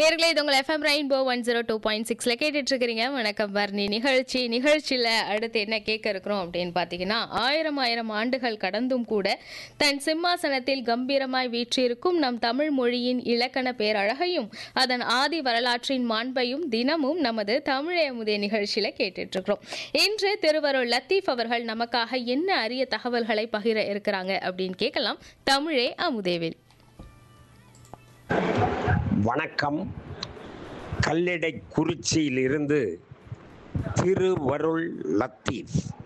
நேர்களே இது உங்கள் FM rainbow one zero two point சிக்ஸில் கேட்டுட்டு இருக்கிறீங்க வணக்கம் பர்ணி நிகழ்ச்சி நிகழ்ச்சியில் அடுத்து என்ன கேட்க இருக்கிறோம் அப்படின்னு பார்த்தீங்கன்னா ஆயிரம் ஆயிரம் ஆண்டுகள் கடந்தும் கூட தன் சிம்மாசனத்தில் கம்பீரமாய் வீற்றிருக்கும் நம் தமிழ் மொழியின் இலக்கண பேரழகையும் அதன் ஆதி வரலாற்றின் மாண்பையும் தினமும் நமது தமிழே அமுதே நிகழ்ச்சியில் கேட்டுட்டு இருக்கிறோம் இன்று திருவருள் லத்தீப் அவர்கள் நமக்காக என்ன அரிய தகவல்களை பகிர இருக்கிறாங்க அப்படின்னு கேட்கலாம் தமிழே அமுதேவில் வணக்கம் கல்லடை குறிச்சியிலிருந்து திருவருள் லத்தீப்